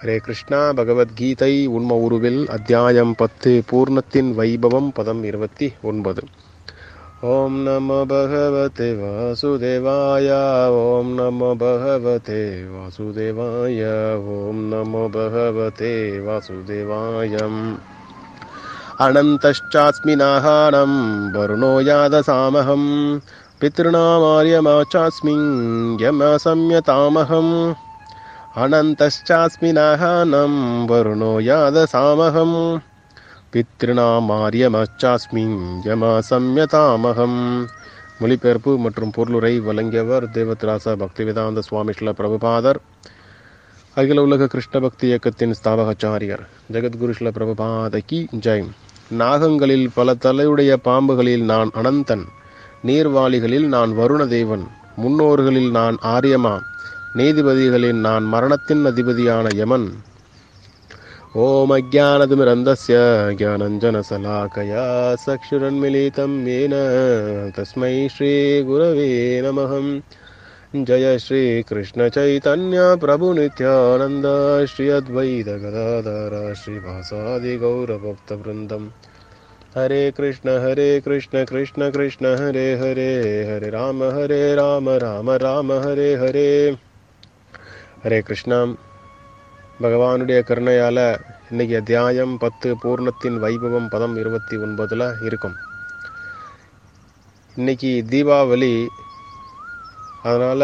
ஹரே கிருஷ்ணா பகவத்கீதை உண்ம உருவில் அத்தியாயம் பத்து பூர்ணத்தின் வைபவம் பதம் இருபத்தி ஒன்பது ஓம் நம பகவதே வாசுதேவாய ஓம் நம பகவதே வாசுதேவாய ஓம் நம பகவதே வாசுதேவாயம் अनन्तश्चास्मि नाहानं वरुणो यादसामहं पितॄणामार्यमाचास्मि यमसंयतामहम् अनन्तश्चास्मि नाहानं वरुणो यादसामहं பித்ருணாமாரியமச்சாஸ்மி யமசம்யதாமகம் மொழிபெயர்ப்பு மற்றும் பொருளுரை வழங்கியவர் தேவத்ராச பக்திவேதாந்த சுவாமி ஸ்ரீல பிரபுபாதர் அகில உலக கிருஷ்ண பக்தி இயக்கத்தின் ஸ்தாபகாச்சாரியர் ஜெகத்குரு ஸ்ரீல பிரபுபாத கி ஜெய் நாகங்களில் பல தலையுடைய பாம்புகளில் நான் அனந்தன் நீர்வாளிகளில் நான் வருணதேவன் முன்னோர்களில் நான் ஆரியமா நீதிபதிகளில் நான் மரணத்தின் அதிபதியான யமன் ஓம் அஜானதிமிரந்தஸ்ய ஜானஞ்சனசலாக்கயா சக்ஷுரன்மிலிதம் येन तस्मै श्रीगुरवे नमः जय श्रीकृष्णचैतन्य प्रभुनित्यानन्द श्री अद्वैतगदाधर श्रीवासादिगौरभक्तवृन्दम् हरे कृष्ण हरे कृष्ण कृष्ण कृष्ण हरे हरे हरे राम हरे राम राम राम हरे हरे ஹரே கிருஷ்ணா பகவானுடைய கருணையால் இன்னைக்கு அத்தியாயம் பத்து பூர்ணத்தின் வைபவம் பதம் இருபத்தி ஒன்பதில் இருக்கும் இன்னைக்கு தீபாவளி அதனால்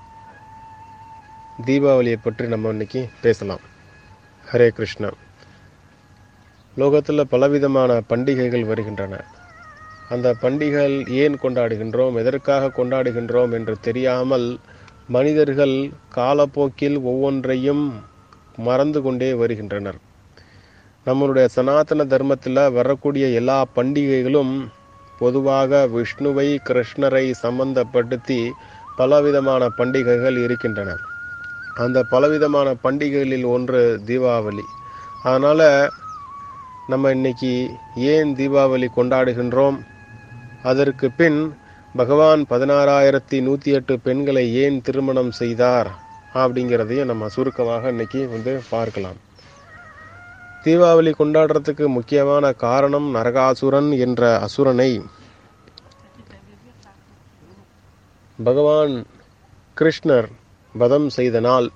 தீபாவளியை பற்றி நம்ம இன்னைக்கு பேசலாம் ஹரே கிருஷ்ணா லோகத்தில் பலவிதமான பண்டிகைகள் வருகின்றன அந்த பண்டிகைகள் ஏன் கொண்டாடுகின்றோம் எதற்காக கொண்டாடுகின்றோம் என்று தெரியாமல் மனிதர்கள் காலப்போக்கில் ஒவ்வொன்றையும் மறந்து கொண்டே வருகின்றனர் நம்மளுடைய சனாதன தர்மத்தில் வரக்கூடிய எல்லா பண்டிகைகளும் பொதுவாக விஷ்ணுவை கிருஷ்ணரை சம்பந்தப்படுத்தி பலவிதமான பண்டிகைகள் இருக்கின்றன அந்த பலவிதமான பண்டிகைகளில் ஒன்று தீபாவளி அதனால் நம்ம இன்னைக்கு ஏன் தீபாவளி கொண்டாடுகின்றோம் அதற்கு பின் பகவான் பதினாறாயிரத்தி நூற்றி எட்டு பெண்களை ஏன் திருமணம் செய்தார் அப்படிங்கிறதையும் நம்ம சுருக்கமாக இன்னைக்கு வந்து பார்க்கலாம் தீபாவளி கொண்டாடுறதுக்கு முக்கியமான காரணம் நரகாசுரன் என்ற அசுரனை பகவான் கிருஷ்ணர் வதம் செய்த நாள்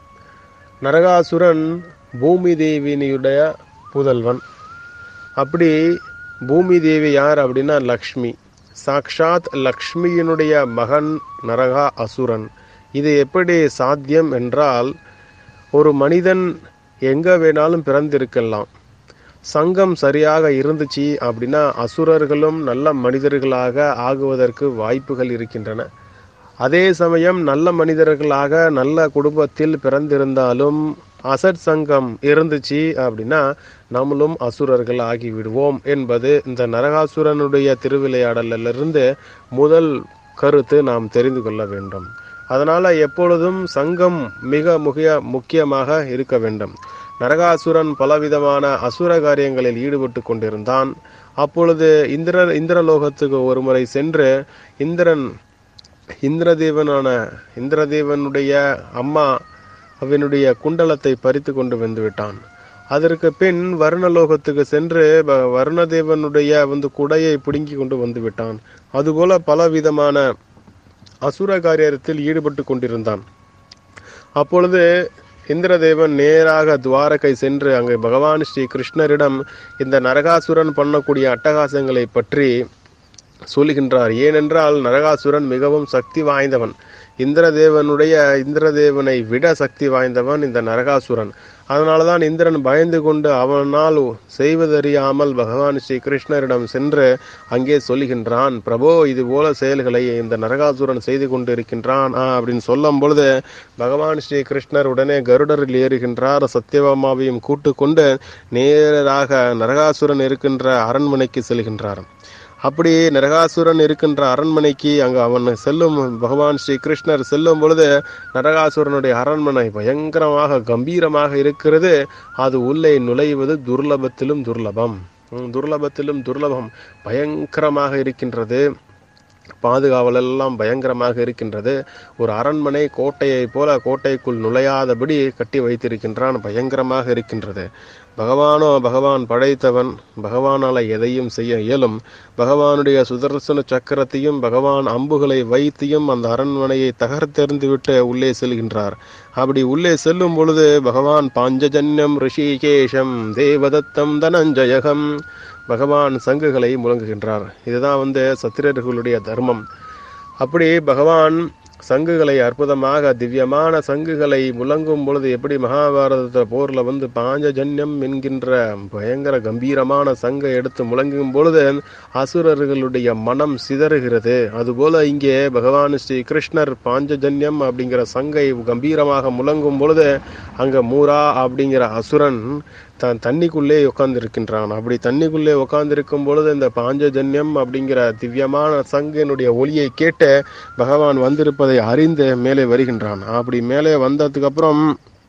நரகாசுரன் பூமி தேவியினுடைய புதல்வன் அப்படி பூமி தேவி யார் அப்படின்னா லக்ஷ்மி சாக்ஷாத் லக்ஷ்மியினுடைய மகன் நரகா அசுரன் இது எப்படி சாத்தியம் என்றால் ஒரு மனிதன் எங்க வேணாலும் பிறந்திருக்கலாம் சங்கம் சரியாக இருந்துச்சு அப்படின்னா அசுரர்களும் நல்ல மனிதர்களாக ஆகுவதற்கு வாய்ப்புகள் இருக்கின்றன அதே சமயம் நல்ல மனிதர்களாக நல்ல குடும்பத்தில் பிறந்திருந்தாலும் அசட் சங்கம் இருந்துச்சு அப்படின்னா நம்மளும் அசுரர்கள் ஆகிவிடுவோம் என்பது இந்த நரகாசுரனுடைய திருவிளையாடலிலிருந்து முதல் கருத்து நாம் தெரிந்து கொள்ள வேண்டும் அதனால எப்பொழுதும் சங்கம் மிக முக்கிய முக்கியமாக இருக்க வேண்டும் நரகாசுரன் பலவிதமான அசுர காரியங்களில் ஈடுபட்டு கொண்டிருந்தான் அப்பொழுது இந்திர இந்திரலோகத்துக்கு ஒருமுறை சென்று இந்திரன் இந்திரதேவனான இந்திரதேவனுடைய அம்மா அவனுடைய குண்டலத்தை பறித்து கொண்டு வந்து விட்டான் அதற்கு பின் வருணலோகத்துக்கு சென்று வருணதேவனுடைய வந்து குடையை பிடுங்கி கொண்டு வந்து விட்டான் அதுபோல பல விதமான அசுர காரியத்தில் ஈடுபட்டு கொண்டிருந்தான் அப்பொழுது இந்திரதேவன் நேராக துவாரகை சென்று அங்கு பகவான் ஸ்ரீ கிருஷ்ணரிடம் இந்த நரகாசுரன் பண்ணக்கூடிய அட்டகாசங்களை பற்றி சொல்லுகின்றார் ஏனென்றால் நரகாசுரன் மிகவும் சக்தி வாய்ந்தவன் இந்திரதேவனுடைய இந்திரதேவனை விட சக்தி வாய்ந்தவன் இந்த நரகாசுரன் அதனாலதான் இந்திரன் பயந்து கொண்டு அவனால் செய்வதறியாமல் பகவான் ஸ்ரீ கிருஷ்ணரிடம் சென்று அங்கே சொல்லுகின்றான் பிரபோ இது போல செயல்களை இந்த நரகாசுரன் செய்து கொண்டு இருக்கின்றான் அப்படின்னு சொல்லும் பொழுது பகவான் ஸ்ரீ கிருஷ்ணர் உடனே கருடரில் ஏறுகின்றார் சத்யபாமாவையும் கூட்டு கொண்டு நேராக நரகாசுரன் இருக்கின்ற அரண்மனைக்கு செல்கின்றார் அப்படி நரகாசுரன் இருக்கின்ற அரண்மனைக்கு அங்கு அவன் செல்லும் பகவான் ஸ்ரீ கிருஷ்ணர் செல்லும் பொழுது நரகாசுரனுடைய அரண்மனை பயங்கரமாக கம்பீரமாக இருக்கிறது அது உள்ளே நுழைவது துர்லபத்திலும் துர்லபம் துர்லபத்திலும் துர்லபம் பயங்கரமாக இருக்கின்றது பாதுகாவல் எல்லாம் பயங்கரமாக இருக்கின்றது ஒரு அரண்மனை கோட்டையைப் போல கோட்டைக்குள் நுழையாதபடி கட்டி வைத்திருக்கின்றான் பயங்கரமாக இருக்கின்றது பகவானோ பகவான் படைத்தவன் பகவானால எதையும் செய்ய இயலும் பகவானுடைய சுதர்சன சக்கரத்தையும் பகவான் அம்புகளை வைத்தியும் அந்த அரண்மனையை தகர்த்தெறிந்து விட்டு உள்ளே செல்கின்றார் அப்படி உள்ளே செல்லும் பொழுது பகவான் பாஞ்சஜன்யம் ரிஷிகேஷம் தேவதத்தம் தனஞ்சயகம் பகவான் சங்குகளை முழங்குகின்றார் இதுதான் வந்து சத்திரர்களுடைய தர்மம் அப்படி பகவான் சங்குகளை அற்புதமாக திவ்யமான சங்குகளை முழங்கும் பொழுது எப்படி மகாபாரத போர்ல வந்து பாஞ்சஜன்யம் என்கின்ற பயங்கர கம்பீரமான சங்கை எடுத்து முழங்கும் பொழுது அசுரர்களுடைய மனம் சிதறுகிறது அதுபோல இங்கே பகவான் ஸ்ரீ கிருஷ்ணர் பாஞ்சஜன்யம் அப்படிங்கிற சங்கை கம்பீரமாக முழங்கும் பொழுது அங்க மூரா அப்படிங்கிற அசுரன் தான் தண்ணிக்குள்ளே உட்கார்ந்திருக்கின்றான் அப்படி தண்ணிக்குள்ளே உட்கார்ந்திருக்கும் பொழுது இந்த பாஞ்சஜன்யம் அப்படிங்கிற திவ்யமான சங்கினுடைய ஒளியை கேட்டு பகவான் வந்திருப்பதை அறிந்து மேலே வருகின்றான் அப்படி மேலே வந்ததுக்கு அப்புறம்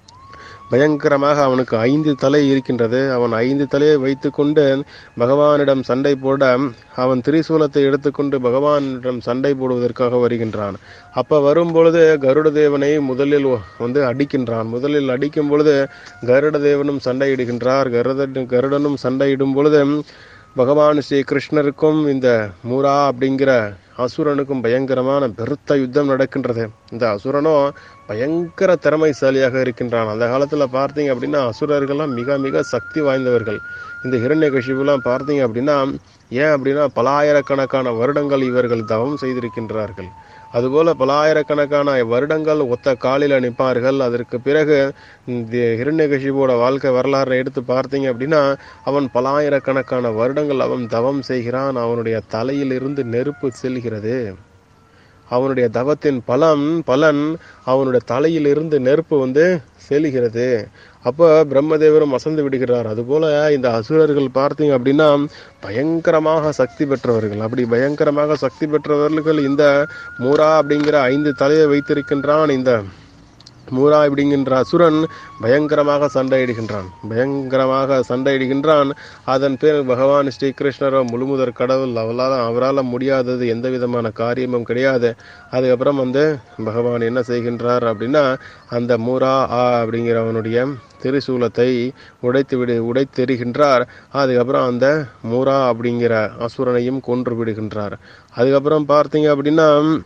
பயங்கரமாக அவனுக்கு ஐந்து தலை இருக்கின்றது அவன் ஐந்து தலையை வைத்துக்கொண்டு பகவானிடம் சண்டை போட அவன் திரிசூலத்தை எடுத்துக்கொண்டு பகவானிடம் சண்டை போடுவதற்காக வருகின்றான் அப்ப வரும் பொழுது கருட தேவனை முதலில் வந்து அடிக்கின்றான் முதலில் அடிக்கும் பொழுது கருட தேவனும் சண்டையிடுகின்றார் கருட கருடனும் சண்டையிடும் பொழுது பகவான் ஸ்ரீ கிருஷ்ணருக்கும் இந்த மூரா அப்படிங்கிற அசுரனுக்கும் பயங்கரமான பெருத்த யுத்தம் நடக்கின்றது இந்த அசுரனும் பயங்கர திறமைசாலியாக இருக்கின்றான் அந்த காலத்துல பார்த்தீங்க அப்படின்னா அசுரர்கள்லாம் மிக மிக சக்தி வாய்ந்தவர்கள் இந்த ஹிரண்ய கஷிபுலாம் பார்த்தீங்க அப்படின்னா ஏன் அப்படின்னா பலாயிரக்கணக்கான வருடங்கள் இவர்கள் தவம் செய்திருக்கின்றார்கள் அதுபோல பலாயிரக்கணக்கான வருடங்கள் ஒத்த காலில் நிற்பார்கள் அதற்கு பிறகு இந்த ஹிரண்யகசிபோட வாழ்க்கை வரலாறை எடுத்து பார்த்தீங்க அப்படின்னா அவன் பலாயிரக்கணக்கான வருடங்கள் அவன் தவம் செய்கிறான் அவனுடைய தலையில் இருந்து நெருப்பு செல்கிறது அவனுடைய தவத்தின் பலம் பலன் அவனுடைய தலையில் இருந்து நெருப்பு வந்து செல்கிறது அப்போ பிரம்மதேவரும் அசந்து விடுகிறார் அதுபோல இந்த அசுரர்கள் பார்த்தீங்க அப்படின்னா பயங்கரமாக சக்தி பெற்றவர்கள் அப்படி பயங்கரமாக சக்தி பெற்றவர்கள் இந்த மூரா அப்படிங்கிற ஐந்து தலையை வைத்திருக்கின்றான் இந்த மூரா அப்படிங்கின்ற அசுரன் பயங்கரமாக சண்டையிடுகின்றான் பயங்கரமாக சண்டையிடுகின்றான் அதன் பேர் பகவான் ஸ்ரீகிருஷ்ணரோ முழுமுதற் கடவுள் அவளால் அவரால் முடியாதது எந்த விதமான காரியமும் கிடையாது அதுக்கப்புறம் வந்து பகவான் என்ன செய்கின்றார் அப்படின்னா அந்த மூரா ஆ அப்படிங்கிறவனுடைய திரிசூலத்தை உடைத்து விடு உடைத்தெறிகின்றார் அதுக்கப்புறம் அந்த மூரா அப்படிங்கிற அசுரனையும் கொன்று விடுகின்றார் அதுக்கப்புறம் பார்த்தீங்க அப்படின்னா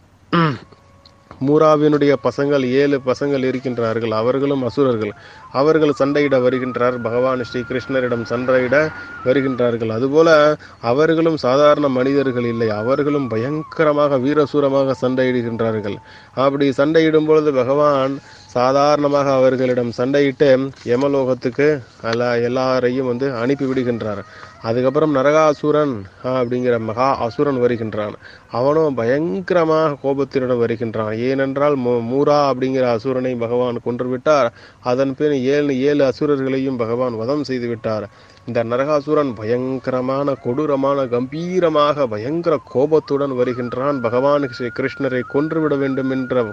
மூராவினுடைய பசங்கள் ஏழு பசங்கள் இருக்கின்றார்கள் அவர்களும் அசுரர்கள் அவர்கள் சண்டையிட வருகின்றார் பகவான் ஸ்ரீ கிருஷ்ணரிடம் சண்டையிட வருகின்றார்கள் அதுபோல அவர்களும் சாதாரண மனிதர்கள் இல்லை அவர்களும் பயங்கரமாக வீரசூரமாக சண்டையிடுகின்றார்கள் அப்படி சண்டையிடும் பொழுது பகவான் சாதாரணமாக அவர்களிடம் சண்டையிட்டு யமலோகத்துக்கு எல்லா எல்லாரையும் வந்து அனுப்பி விடுகின்றார் அதுக்கப்புறம் நரகாசுரன் அப்படிங்கிற மகா அசுரன் வருகின்றான் அவனும் பயங்கரமாக கோபத்தினுடன் வருகின்றான் ஏனென்றால் மூரா அப்படிங்கிற அசுரனை பகவான் கொன்றுவிட்டார் அதன் பின் ஏழு ஏழு அசுரர்களையும் பகவான் வதம் செய்து விட்டார் இந்த நரகாசுரன் பயங்கரமான கொடூரமான கம்பீரமாக பயங்கர கோபத்துடன் வருகின்றான் பகவான் ஸ்ரீ கிருஷ்ணரை கொன்றுவிட வேண்டும் என்ற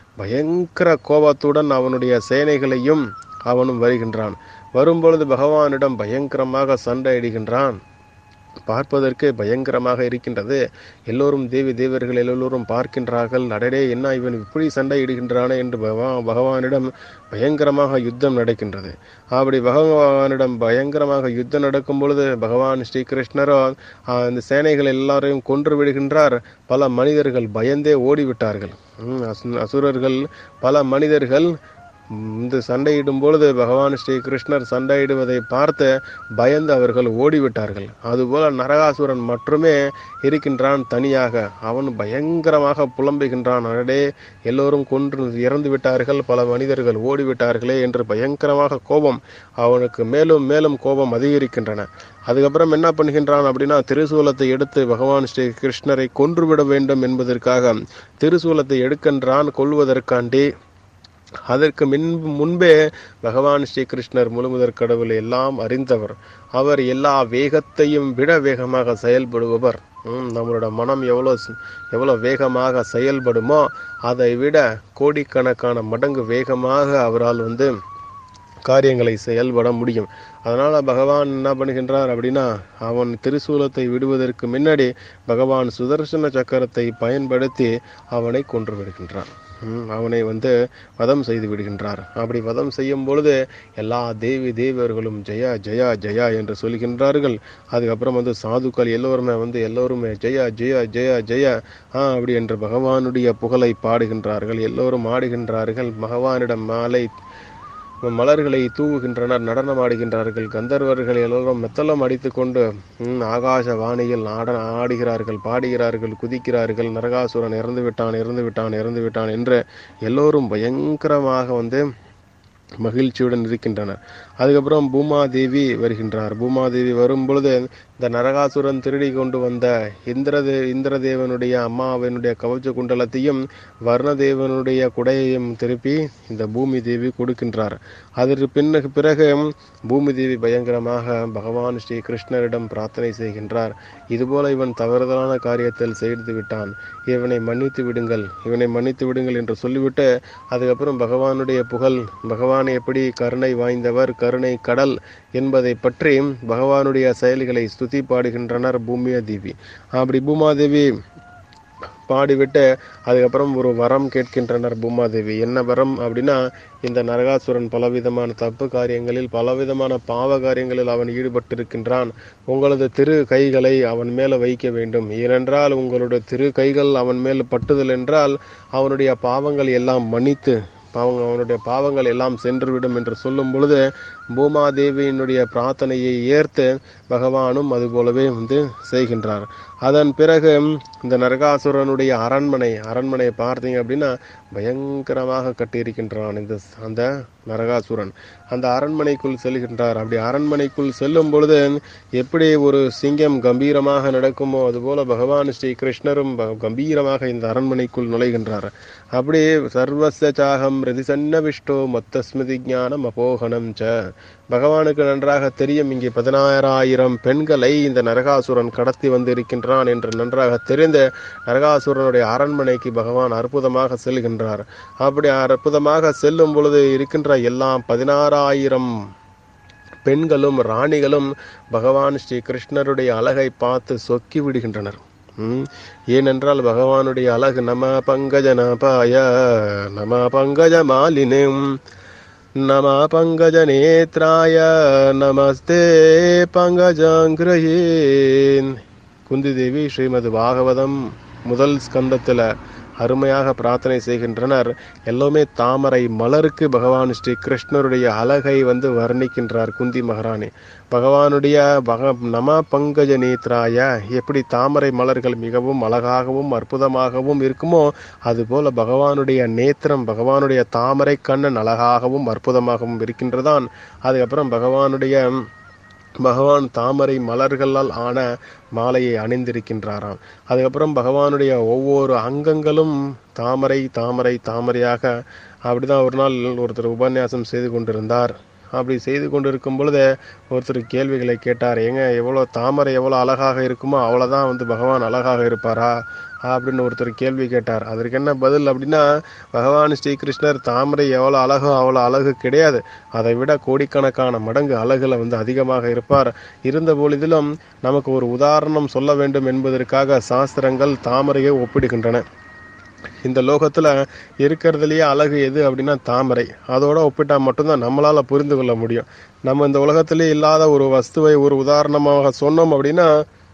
பயங்கர கோபத்துடன் அவனுடைய சேனைகளையும் அவனும் வருகின்றான் வரும்பொழுது பகவானிடம் பயங்கரமாக சண்டையிடுகின்றான் பார்ப்பதற்கு பயங்கரமாக இருக்கின்றது எல்லோரும் தேவி தேவர்கள் எல்லோரும் பார்க்கின்றார்கள் அடடே என்ன இவன் இப்படி சண்டையிடுகின்றானே என்று பகவான் பகவானிடம் பயங்கரமாக யுத்தம் நடக்கின்றது அப்படி பகவானிடம் பயங்கரமாக யுத்தம் நடக்கும் பொழுது பகவான் ஸ்ரீகிருஷ்ணரோ இந்த சேனைகள் எல்லாரையும் கொன்று விடுகின்றார் பல மனிதர்கள் பயந்தே ஓடிவிட்டார்கள் அசுரர்கள் பல மனிதர்கள் இந்த சண்டையிடும் பொழுது பகவான் ஸ்ரீ கிருஷ்ணர் சண்டையிடுவதை பார்த்து பயந்து அவர்கள் ஓடிவிட்டார்கள் அதுபோல நரகாசுரன் மட்டுமே இருக்கின்றான் தனியாக அவன் பயங்கரமாக புலம்புகின்றான் அடே எல்லோரும் கொன்று இறந்து விட்டார்கள் பல மனிதர்கள் ஓடிவிட்டார்களே என்று பயங்கரமாக கோபம் அவனுக்கு மேலும் மேலும் கோபம் அதிகரிக்கின்றன அதுக்கப்புறம் என்ன பண்ணுகின்றான் அப்படின்னா திருசூலத்தை எடுத்து பகவான் ஸ்ரீ கிருஷ்ணரை கொன்றுவிட வேண்டும் என்பதற்காக திருசூலத்தை எடுக்கின்றான் கொள்வதற்காண்டி அதற்கு மின் முன்பே பகவான் ஸ்ரீகிருஷ்ணர் முழுமுதற் கடவுள் எல்லாம் அறிந்தவர் அவர் எல்லா வேகத்தையும் விட வேகமாக செயல்படுபவர் நம்மளோட மனம் எவ்வளோ எவ்வளோ வேகமாக செயல்படுமோ அதை விட கோடிக்கணக்கான மடங்கு வேகமாக அவரால் வந்து காரியங்களை செயல்பட முடியும் அதனால பகவான் என்ன பண்ணுகின்றார் அப்படின்னா அவன் திரிசூலத்தை விடுவதற்கு முன்னாடி பகவான் சுதர்சன சக்கரத்தை பயன்படுத்தி அவனை கொன்று விடுகின்றார் ம், அவனை வந்து வதம் செய்து விடுகின்றார் அப்படி வதம் செய்யும் பொழுது எல்லா தேவி தேவர்களும் ஜெயா ஜெயா ஜெயா என்று சொல்கின்றார்கள் அதுக்கப்புறம் வந்து சாதுக்கள் எல்லோருமே வந்து எல்லோருமே ஜெயா ஜெயா ஜெயா ஜெயா ஆ அப்படி என்று பகவானுடைய புகழை பாடுகின்றார்கள் எல்லோரும் ஆடுகின்றார்கள் பகவானிடம் மாலை மலர்களை தூவுகின்றனர் நடனமாடுகின்றார்கள் கந்தர்வர்கள் எல்லோரும் மெத்தளம் அடித்துக்கொண்டு ம், ஆகாச வாணியில் ஆட ஆடுகிறார்கள் பாடுகிறார்கள் குதிக்கிறார்கள் நரகாசுரன் இறந்து விட்டான் இறந்து விட்டான் இறந்து விட்டான் என்று எல்லோரும் பயங்கரமாக வந்து மகிழ்ச்சியுடன் இருக்கின்றனர் அதுக்கப்புறம் பூமாதேவி வருகின்றார் பூமாதேவி வரும் பொழுது இந்த நரகாசுரன் திருடி கொண்டு வந்த இந்திரதே இந்திரதேவனுடைய அம்மாவினுடைய கவச்ச குண்டலத்தையும் வர்ணதேவனுடைய குடையையும் திருப்பி இந்த பூமி தேவி கொடுக்கின்றார் அதற்கு பின்னுக்கு பிறகு பூமி தேவி பயங்கரமாக பகவான் ஸ்ரீ கிருஷ்ணரிடம் பிரார்த்தனை செய்கின்றார் இதுபோல இவன் தவறுதலான காரியத்தில் செய்து விட்டான் இவனை மன்னித்து விடுங்கள் இவனை மன்னித்து விடுங்கள் என்று சொல்லிவிட்டு அதுக்கப்புறம் பகவானுடைய புகழ் பகவான் எப்படி கருணை வாய்ந்தவர் கருணை கடல் என்பதை பற்றி பகவானுடைய செயல்களை ஸ்துதி பாடுகின்றனர் பூமியா தேவி அப்படி பூமாதேவி பாடிவிட்டு அதுக்கப்புறம் ஒரு வரம் கேட்கின்றனர் பூமாதேவி என்ன வரம் அப்படின்னா இந்த நரகாசுரன் பலவிதமான தப்பு காரியங்களில் பலவிதமான பாவ காரியங்களில் அவன் ஈடுபட்டிருக்கின்றான் உங்களது திரு கைகளை அவன் மேல வைக்க வேண்டும் ஏனென்றால் உங்களுடைய திரு கைகள் அவன் மேல் பட்டுதல் என்றால் அவனுடைய பாவங்கள் எல்லாம் மன்னித்து பாவங்க அவனுடைய பாவங்கள் எல்லாம் சென்றுவிடும் என்று சொல்லும் பொழுது பூமாதேவியினுடைய பிரார்த்தனையை ஏற்று பகவானும் அதுபோலவே வந்து செய்கின்றார் அதன் பிறகு இந்த நரகாசுரனுடைய அரண்மனை அரண்மனையை பார்த்தீங்க அப்படின்னா பயங்கரமாக கட்டியிருக்கின்றான் இந்த அந்த நரகாசுரன் அந்த அரண்மனைக்குள் செல்கின்றார் அப்படி அரண்மனைக்குள் செல்லும் பொழுது எப்படி ஒரு சிங்கம் கம்பீரமாக நடக்குமோ அதுபோல பகவான் ஸ்ரீ கிருஷ்ணரும் ப- கம்பீரமாக இந்த அரண்மனைக்குள் நுழைகின்றார் அப்படி சர்வச சாகம் ரதிசன்ன விஷ்டோ மொத்த ஸ்மிருதி ஞானம் அபோகனம் ச பகவானுக்கு நன்றாக தெரியும் இங்கே பதினாயிரம் பெண்களை இந்த நரகாசுரன் கடத்தி வந்து இருக்கின்றான் என்று நன்றாக தெரிந்த நரகாசுரனுடைய அரண்மனைக்கு பகவான் அற்புதமாக செல்கின்றார் அப்படி அற்புதமாக செல்லும் பொழுது இருக்கின்ற எல்லாம் பதினாறாயிரம் பெண்களும் ராணிகளும் பகவான் ஸ்ரீ கிருஷ்ணருடைய அழகை பார்த்து சொக்கி விடுகின்றனர் ம், ஏனென்றால் பகவானுடைய அழகு நம பங்கஜ நபாய நம பங்கஜ மாலினம் நம பங்கஜ நேத்ராய நமஸ்தே பங்கஜாங்கிரயேன் குந்தி தேவி ஸ்ரீமது பாகவதம் முதல் ஸ்கந்தத்துல அருமையாக பிரார்த்தனை செய்கின்றனர் எல்லாமே தாமரை மலருக்கு பகவான் ஸ்ரீ கிருஷ்ணருடைய அழகை வந்து வர்ணிக்கின்றார் குந்தி மகாராணி பகவானுடைய பக நம பங்கஜ நேத்ராய எப்படி தாமரை மலர்கள் மிகவும் அழகாகவும் அற்புதமாகவும் இருக்குமோ அதுபோல பகவானுடைய நேத்திரம் பகவானுடைய தாமரை கண்ணன் அழகாகவும் அற்புதமாகவும் இருக்கின்றதான் அதுக்கப்புறம் பகவானுடைய பகவான் தாமரை மலர்களால் ஆன மாலையை அணிந்திருக்கின்றாராம் அதுக்கப்புறம் பகவானுடைய ஒவ்வொரு அங்கங்களும் தாமரை தாமரை தாமரையாக அப்படிதான் ஒரு நாள் ஒருத்தர் உபன்யாசம் செய்து கொண்டிருந்தார் அப்படி செய்து கொண்டிருக்கும் பொழுது ஒருத்தர் கேள்விகளை கேட்டார் ஏங்க எவ்வளோ தாமரை எவ்வளோ அழகாக இருக்குமோ அவ்வளோதான் வந்து பகவான் அழகாக இருப்பாரா அப்படின்னு ஒருத்தர் கேள்வி கேட்டார் அதற்கு என்ன பதில் அப்படின்னா பகவான் ஸ்ரீகிருஷ்ணர் தாமரை எவ்வளோ அழகோ அவ்வளோ அழகு கிடையாது அதை விட கோடிக்கணக்கான மடங்கு அழகுல வந்து அதிகமாக இருப்பார் இருந்த பொழுதிலும் நமக்கு ஒரு உதாரணம் சொல்ல வேண்டும் என்பதற்காக சாஸ்திரங்கள் தாமரையை ஒப்பிடுகின்றன இந்த லோகத்துல இருக்கிறதுலயே அழகு எது அப்படின்னா தாமரை அதோட ஒப்பிட்டா மட்டும்தான் நம்மளால புரிந்து கொள்ள முடியும் நம்ம இந்த உலகத்திலே இல்லாத ஒரு வஸ்துவை ஒரு உதாரணமாக சொன்னோம் அப்படின்னா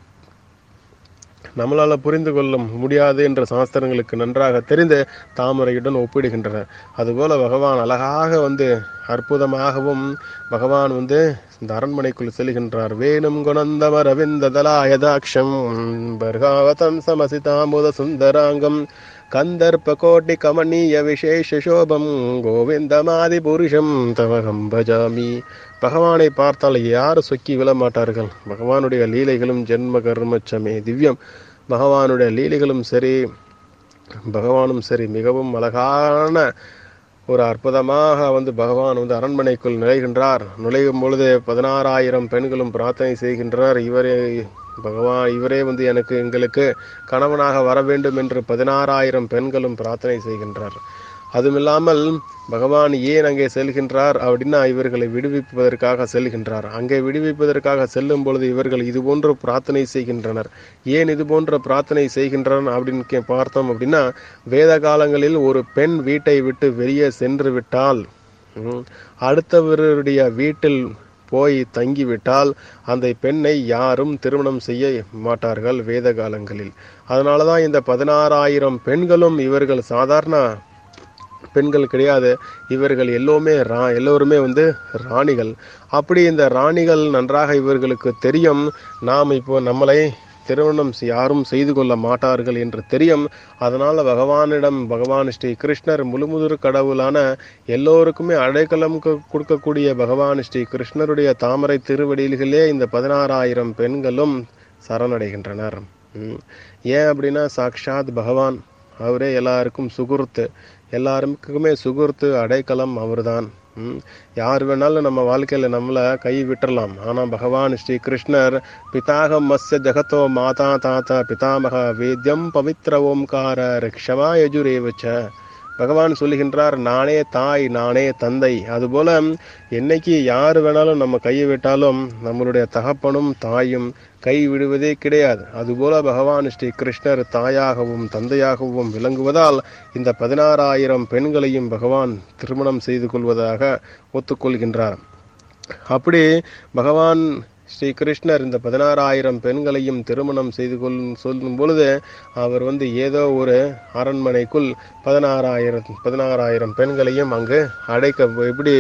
நம்மளால புரிந்து கொள்ள முடியாது என்ற சாஸ்திரங்களுக்கு நன்றாக தெரிந்து தாமரையுடன் ஒப்பிடுகின்றனர் அதுபோல பகவான் அழகாக வந்து அற்புதமாகவும் பகவான் வந்து இந்த அரண்மனைக்குள் செல்கின்றார் வேணும் குணந்தம ரவிந்ததலாயதாட்சம் பர்காவதம் சமசிதாமுத சுந்தராங்கம் கந்தர்ப்ப கோட்டி கமனீய விசேஷ சோபம் கோவிந்தமாதி புருஷம் தவகம் பஜாமி பகவானை பார்த்தால் யார் சொக்கி விழ மாட்டார்கள் பகவானுடைய லீலைகளும் ஜென்ம கர்மச்சமே திவ்யம் பகவானுடைய லீலைகளும் சரி பகவானும் சரி மிகவும் அழகான ஒரு அற்புதமாக வந்து பகவான் வந்து அரண்மனைக்குள் நுழைகின்றார் நுழையும் பொழுது பதினாறாயிரம் பெண்களும் பிரார்த்தனை செய்கின்றனர் இவரே பகவான் இவரே வந்து எனக்கு எங்களுக்கு கணவனாக வர வேண்டும் என்று பதினாறாயிரம் பெண்களும் பிரார்த்தனை செய்கின்றார் அதுமில்லாமல் பகவான் ஏன் அங்கே செல்கின்றார் அப்படின்னா இவர்களை விடுவிப்பதற்காக செல்கின்றார் அங்கே விடுவிப்பதற்காக செல்லும் பொழுது இவர்கள் இது போன்ற பிரார்த்தனை செய்கின்றனர் ஏன் இது போன்ற பிரார்த்தனை செய்கின்றனர் அப்படின்னு கே- பார்த்தோம் அப்படின்னா வேத காலங்களில் ஒரு பெண் வீட்டை விட்டு வெளியே சென்று விட்டால் ம், அடுத்தவருடைய வீட்டில் போய் தங்கிவிட்டால் அந்த பெண்ணை யாரும் திருமணம் செய்ய மாட்டார்கள் வேத காலங்களில் அதனால தான் இந்த பதினாறாயிரம் பெண்களும் இவர்கள் சாதாரண பெண்கள் கிடையாது இவர்கள் எல்லோருமே ரா எல்லோருமே வந்து ராணிகள் அப்படி இந்த ராணிகள் நன்றாக இவர்களுக்கு தெரியும் நாம் இப்போ நம்மளை திருமணம் செய்- யாரும் செய்து கொள்ள மாட்டார்கள் என்று தெரியும் அதனால பகவானிடம் பகவான் ஸ்ரீ கிருஷ்ணர் முழுமுதற் கடவுளான எல்லோருக்குமே அடைக்கலம் கு- கொடுக்கக்கூடிய பகவான் ஸ்ரீ கிருஷ்ணருடைய தாமரை திருவடியிலே இந்த பதினாறாயிரம் பெண்களும் சரணடைகின்றனர் ம். ஏன் அப்படின்னா சாக்ஷாத் பகவான் அவரே எல்லாருக்கும் சுகுர்த்து எல்லாருக்குமே சுகுர்த்து அடைக்கலம் அவர்தான் ம். யார் வேணாலும் நம்ம வாழ்க்கையில நம்மளை கை விட்டுறலாம் ஆனா பகவான் ஸ்ரீ கிருஷ்ணர் பிதாகம் மஸ்ய ஜகத்தோ மாதா தாத்தா பிதாமக வேத்யம் பவித்ர ஓம்கார ரிக்ஷமா யஜுரேவச்ச பகவான் சொல்லுகின்றார் நானே தாய் நானே தந்தை அதுபோல என்னைக்கு யார் வேணாலும் நம்ம கையை விட்டாலும் நம்மளுடைய தகப்பனும் தாயும் கை விடுவதே கிடையாது அதுபோல பகவான் ஸ்ரீ கிருஷ்ணர் தாயாகவும் தந்தையாகவும் விளங்குவதால் இந்த பதினாறாயிரம் பெண்களையும் பகவான் திருமணம் செய்து கொள்வதாக ஒத்துக்கொள்கின்றார் அப்படி பகவான் ஸ்ரீ கிருஷ்ணர் இந்த பதினாறாயிரம் பெண்களையும் திருமணம் செய்து கொள் சொல்லும் பொழுது அவர் வந்து ஏதோ ஒரு அரண்மனைக்குள் பதினாறாயிரம் பதினாறாயிரம் பெண்களையும் அங்கு அடைக்க எப்படி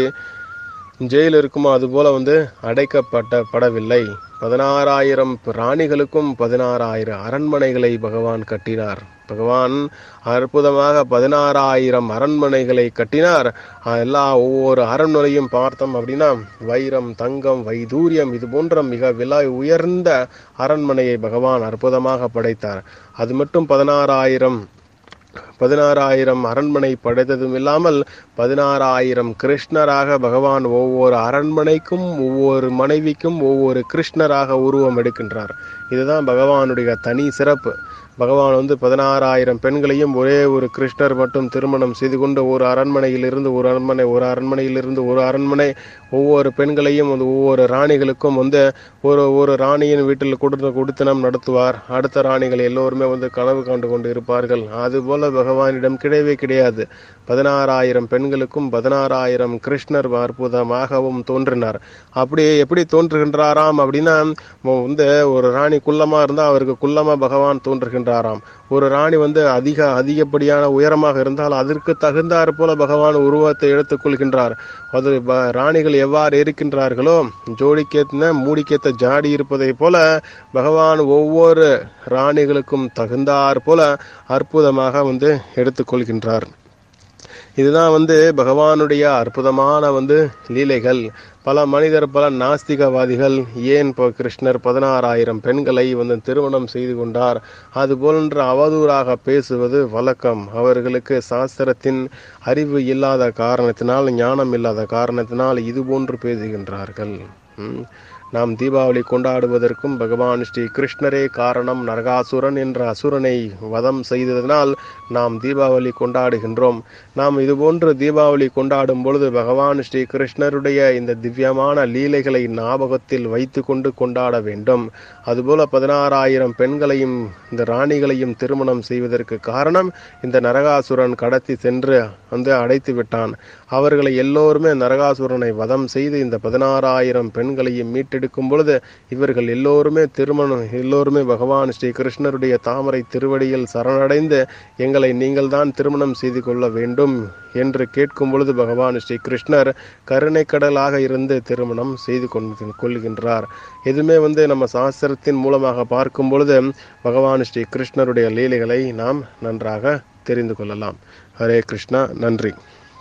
ஜெயில் இருக்குமோ அதுபோல வந்து அடைக்கப்பட்ட படவில்லை பதினாறாயிரம் ராணிகளுக்கும் பதினாறாயிரம் அரண்மனைகளை பகவான் கட்டினார் பகவான் அற்புதமாக பதினாறாயிரம் அரண்மனைகளை கட்டினார் அஹ் எல்லா ஒவ்வொரு அரண்மனையும் பார்த்தோம் அப்படின்னா வைரம் தங்கம் வைதூரியம் இது போன்ற மிக விலை உயர்ந்த அரண்மனையை பகவான் அற்புதமாக படைத்தார் அது மட்டும் பதினாறாயிரம் பதினாறாயிரம் அரண்மனை படைத்ததும் இல்லாமல் பதினாறாயிரம் கிருஷ்ணராக பகவான் ஒவ்வொரு அரண்மனைக்கும் ஒவ்வொரு மனைவிக்கும் ஒவ்வொரு கிருஷ்ணராக உருவம் எடுக்கின்றார் இதுதான் பகவானுடைய தனி சிறப்பு பகவான் வந்து பதினாறாயிரம் பெண்களையும் ஒரே ஒரு கிருஷ்ணர் மட்டும் திருமணம் செய்து கொண்டு ஒரு அரண்மனையிலிருந்து ஒரு அரண்மனை ஒரு அரண்மனையிலிருந்து ஒரு அரண்மனை ஒவ்வொரு பெண்களையும் வந்து ஒவ்வொரு ராணிகளுக்கும் வந்து ஒரு ஒரு ராணியின் வீட்டில் கொடுத்த குடித்தனம் நடத்துவார் அடுத்த ராணிகள் எல்லோருமே வந்து கனவு கண்டு கொண்டு இருப்பார்கள் அதுபோல பகவானிடம் கிடையவே கிடையாது பதினாறாயிரம் பெண்களுக்கும் பதினாறாயிரம் கிருஷ்ணர் அற்புதமாகவும் தோன்றினார் அப்படி எப்படி தோன்றுகின்றாராம் அப்படின்னா மொ- வந்து ஒரு ராணி குள்ளமா இருந்தா அவருக்கு குள்ளமா பகவான் தோன்றுகின்றாராம் ஒரு ராணி வந்து அதிக அதிகப்படியான உயரமாக இருந்தால் அதற்கு தகுந்தாற் போல பகவான் உருவத்தை எடுத்துக் கொள்கின்றார் அது ப- ராணிகள் எவ்வாறு இருக்கின்றார்களோ ஜோடிக்கேத்த மூடிக்கேத்த ஜாடி இருப்பதை போல பகவான் ஒவ்வொரு ராணிகளுக்கும் தகுந்தாற் போல அற்புதமாக வந்து எடுத்துக்கொள்கின்றார் இதுதான் வந்து பகவானுடைய அற்புதமான வந்து லீலைகள் பல மனிதர் பல நாஸ்திகவாதிகள் ஏன் இப்போ கிருஷ்ணர் பதினாறாயிரம் பெண்களை வந்து திருமணம் செய்து கொண்டார் அது போன்ற அவதூறாக பேசுவது வழக்கம் அவர்களுக்கு சாஸ்திரத்தின் அறிவு இல்லாத காரணத்தினால் ஞானம் இல்லாத காரணத்தினால் இது போன்று பேசுகின்றார்கள் ம். நாம் தீபாவளி கொண்டாடுவதற்கும் பகவான் ஸ்ரீ கிருஷ்ணரே காரணம் நரகாசுரன் என்ற அசுரனை வதம் செய்ததனால் நாம் தீபாவளி கொண்டாடுகின்றோம் நாம் இதுபோன்று தீபாவளி கொண்டாடும் பொழுது பகவான் ஸ்ரீ கிருஷ்ணருடைய இந்த திவ்யமான லீலைகளை ஞாபகத்தில் வைத்து கொண்டு கொண்டாட வேண்டும் அதுபோல பதினாறாயிரம் பெண்களையும் இந்த ராணிகளையும் திருமணம் செய்வதற்கு காரணம் இந்த நரகாசுரன் கடத்தி சென்று வந்து அடைத்து விட்டான் அவர்களை எல்லோருமே நரகாசுரனை வதம் செய்து இந்த பதினாறாயிரம் பெண்களையும் மீட்டெடுக்கும் பொழுது இவர்கள் எல்லோருமே திருமணம் எல்லோருமே பகவான் ஸ்ரீ கிருஷ்ணருடைய தாமரை திருவடியில் சரணடைந்து எங்களை நீங்கள் தான் திருமணம் செய்து கொள்ள வேண்டும் என்று கேட்கும் பொழுது பகவான் ஸ்ரீ கிருஷ்ணர் கருணை கடலாக இருந்து திருமணம் செய்து கொண்டு கொள்கின்றார் எதுவுமே வந்து நம்ம சாஸ்திரத்தின் மூலமாக பார்க்கும் பொழுது பகவான் ஸ்ரீ கிருஷ்ணருடைய லீலைகளை நாம் நன்றாக தெரிந்து கொள்ளலாம் ஹரே கிருஷ்ணா நன்றி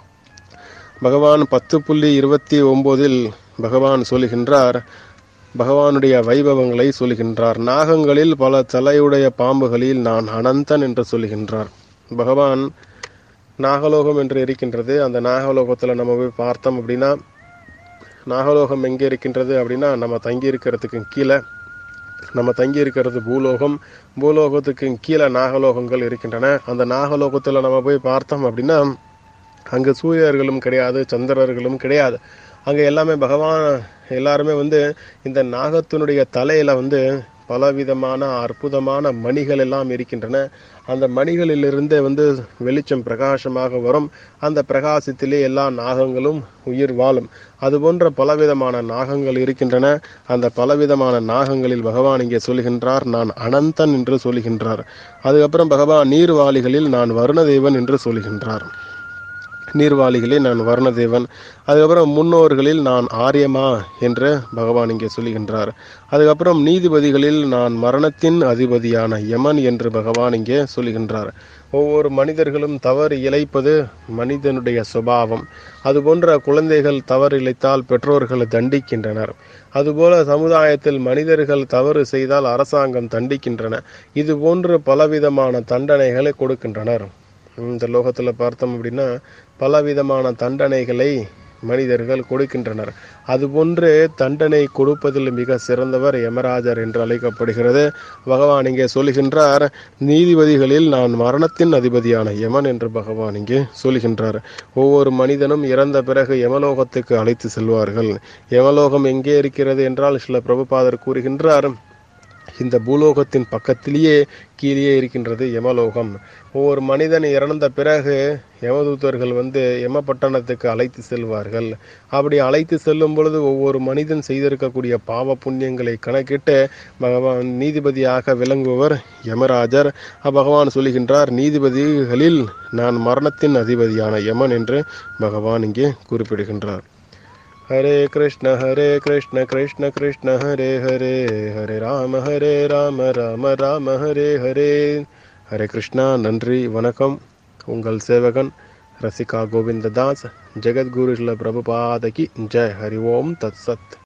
பகவான் பத்து புள்ளி இருபத்தி ஒன்பதில் பகவான் சொல்கின்றார் பகவானுடைய வைபவங்களை சொல்கின்றார் நாகங்களில் பல தலையுடைய பாம்புகளில் நான் அனந்தன் என்று சொல்கின்றார் பகவான் நாகலோகம் என்று இருக்கின்றது அந்த நாகலோகத்தில் நம்ம போய் பார்த்தோம் அப்படின்னா நாகலோகம் எங்கே இருக்கின்றது அப்படின்னா நம்ம தங்கி இருக்கிறதுக்கு கீழே நம்ம தங்கி இருக்கிறது பூலோகம் பூலோகத்துக்கு கீழே நாகலோகங்கள் இருக்கின்றன அந்த நாகலோகத்தில் நம்ம போய் பார்த்தோம் அப்படின்னா அங்கே சூரியர்களும் கிடையாது சந்திரர்களும் கிடையாது அங்கே எல்லாமே பகவான் எல்லாருமே வந்து இந்த நாகத்தினுடைய தலையில வந்து பலவிதமான அற்புதமான மணிகள் எல்லாம் இருக்கின்றன அந்த மணிகளிலிருந்து வந்து வெளிச்சம் பிரகாசமாக வரும் அந்த பிரகாசத்திலே எல்லா நாகங்களும் உயிர் வாழும் அது போன்ற பலவிதமான நாகங்கள் இருக்கின்றன அந்த பலவிதமான நாகங்களில் பகவான் இங்கே சொல்கின்றார் நான் அனந்தன் என்று சொல்கின்றார் அதுக்கப்புறம் பகவான் நீர்வாளிகளில் நான் வருணதேவன் என்று சொல்கின்றார் நீர்வாளிகளில் நான் வர்ணதேவன் அதுக்கப்புறம் முன்னோர்களில் நான் ஆரியமா என்று பகவான் இங்கே சொல்லுகின்றார் அதுக்கப்புறம் நீதிபதிகளில் நான் மரணத்தின் அதிபதியான யமன் என்று பகவான் இங்கே சொல்லுகின்றார் ஒவ்வொரு மனிதர்களும் தவறு இழைப்பது மனிதனுடைய சுபாவம் அதுபோன்ற குழந்தைகள் தவறு இழைத்தால் பெற்றோர்கள் தண்டிக்கின்றனர் அதுபோல சமுதாயத்தில் மனிதர்கள் தவறு செய்தால் அரசாங்கம் தண்டிக்கின்றன இது போன்று பலவிதமான தண்டனைகளை கொடுக்கின்றனர் இந்த லோகத்தில் பார்த்தோம் அப்படின்னா பலவிதமான தண்டனைகளை மனிதர்கள் கொடுக்கின்றனர் அதுபோன்று தண்டனை கொடுப்பதில் மிக சிறந்தவர் யமராஜர் என்று அழைக்கப்படுகிறது பகவான் இங்கே சொல்லுகின்றார் நீதிபதிகளில் நான் மரணத்தின் அதிபதியான யமன் என்று பகவான் இங்கே சொல்லுகின்றார் ஒவ்வொரு மனிதனும் இறந்த பிறகு யமலோகத்துக்கு அழைத்து செல்வார்கள் யமலோகம் எங்கே இருக்கிறது என்றால் சில பிரபுபாதர் கூறுகின்றார் இந்த பூலோகத்தின் பக்கத்திலேயே கீழே இருக்கின்றது யமலோகம் ஒவ்வொரு மனிதன் இறந்த பிறகு யமதூதர்கள் வந்து யமபட்டணத்துக்கு அழைத்து செல்வார்கள் அப்படி அழைத்து செல்லும் பொழுது ஒவ்வொரு மனிதன் செய்திருக்கக்கூடிய பாவ புண்ணியங்களை கணக்கிட்டு பகவான் நீதிபதியாக விளங்குபவர் யமராஜர் பகவான் சொல்லுகின்றார் நீதிபதிகளில் நான் மரணத்தின் அதிபதியான யமன் என்று பகவான் இங்கே குறிப்பிடுகின்றார் हरे कृष्ण हरे कृष्ण कृष्ण कृष्ण हरे हरे हरे राम हरे राम राम राम हरे हरे ஹரே கிருஷ்ணா நன்றி வணக்கம் உங்கள் சேவகன் ரசிகா கோவிந்ததாஸ் ஜெகத்குரு பிரபுபாதகி ஜெய் ஹரி ஓம் தத் சத்